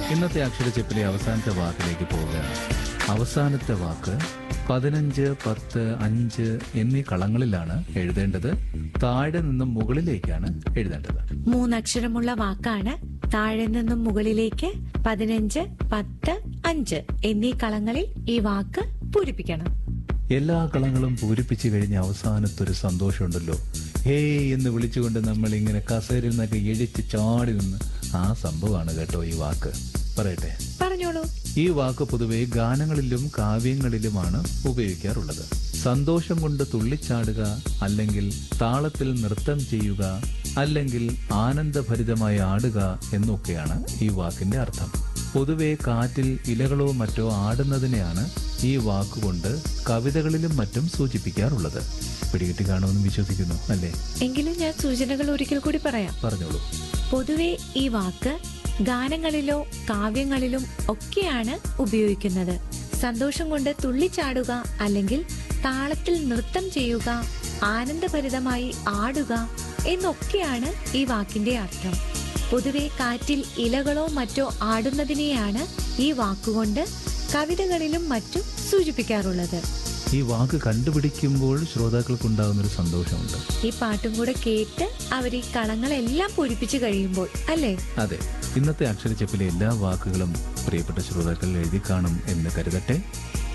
ഇന്നത്തെ അക്ഷരച്ചെപ്പിലെ അവസാനത്തെ വാക്കിലേക്ക് പോവുകയാണ് അവസാനത്തെ വാക്ക് പതിനഞ്ച് പത്ത് അഞ്ച് എന്നീ കളങ്ങളിലാണ് എഴുതേണ്ടത് താഴെ നിന്നും മുകളിലേക്കാണ് എഴുതേണ്ടത് മൂന്നക്ഷരമുള്ള വാക്കാണ് താഴെ നിന്നും മുകളിലേക്ക് പതിനഞ്ച് പത്ത് അഞ്ച് എന്നീ കളങ്ങളിൽ ഈ വാക്ക് പൂരിപ്പിക്കണം എല്ലാ കളങ്ങളും പൂരിപ്പിച്ചു കഴിഞ്ഞ അവസാനത്തൊരു സന്തോഷമുണ്ടല്ലോ ഹേ എന്ന് വിളിച്ചുകൊണ്ട് നമ്മൾ ഇങ്ങനെ കസേരയിൽ നിന്നൊക്കെ ഇഴിച്ച് ചാടി നിന്ന് ആ സംഭവമാണ് കേട്ടോ ഈ വാക്ക് പറയട്ടെ പറഞ്ഞോളൂ ഈ വാക്ക് പൊതുവെ ഗാനങ്ങളിലും കാവ്യങ്ങളിലുമാണ് ഉപയോഗിക്കാറുള്ളത് സന്തോഷം കൊണ്ട് തുള്ളിച്ചാടുക അല്ലെങ്കിൽ താളത്തിൽ നൃത്തം ചെയ്യുക അല്ലെങ്കിൽ ആനന്ദഭരിതമായി ആടുക എന്നൊക്കെയാണ് ഈ വാക്കിന്റെ അർത്ഥം പൊതുവെ കാറ്റിൽ ഇലകളോ മറ്റോ ആടുന്നതിനെയാണ് ഈ വാക്കുകൊണ്ട് കവിതകളിലും മറ്റും സൂചിപ്പിക്കാറുള്ളത് പിടികിട്ടി കാണുമെന്ന് വിശ്വസിക്കുന്നു അല്ലേ എങ്കിലും ഞാൻ സൂചനകൾ ഒരിക്കൽ കൂടി പറയാം പറഞ്ഞോളൂ പൊതുവെ ഈ വാക്ക് ഗാനങ്ങളിലോ കാവ്യങ്ങളിലും ഒക്കെയാണ് ഉപയോഗിക്കുന്നത് സന്തോഷം കൊണ്ട് തുള്ളിച്ചാടുക അല്ലെങ്കിൽ താളത്തിൽ നൃത്തം ചെയ്യുക ആനന്ദഭരിതമായി ആടുക എന്നൊക്കെയാണ് ഈ വാക്കിന്റെ അർത്ഥം പൊതുവെ കാറ്റിൽ ഇലകളോ മറ്റോ ആടുന്നതിനെയാണ് ഈ വാക്കുകൊണ്ട് കവിതകളിലും മറ്റും സൂചിപ്പിക്കാറുള്ളത് ഈ വാക്ക് കണ്ടുപിടിക്കുമ്പോൾ ശ്രോതാക്കൾക്കുണ്ടാകുന്ന ഒരു സന്തോഷമുണ്ട് ഈ പാട്ടും കൂടെ കേട്ട് അവർ ഈ കളങ്ങളെല്ലാം പൂരിപ്പിച്ചു കഴിയുമ്പോൾ അല്ലേ അതെ ഇന്നത്തെ അക്ഷരച്ചെപ്പിലെ എല്ലാ വാക്കുകളും പ്രിയപ്പെട്ട ശ്രോതാക്കൾ എഴുതി കാണും എന്ന് കരുതട്ടെ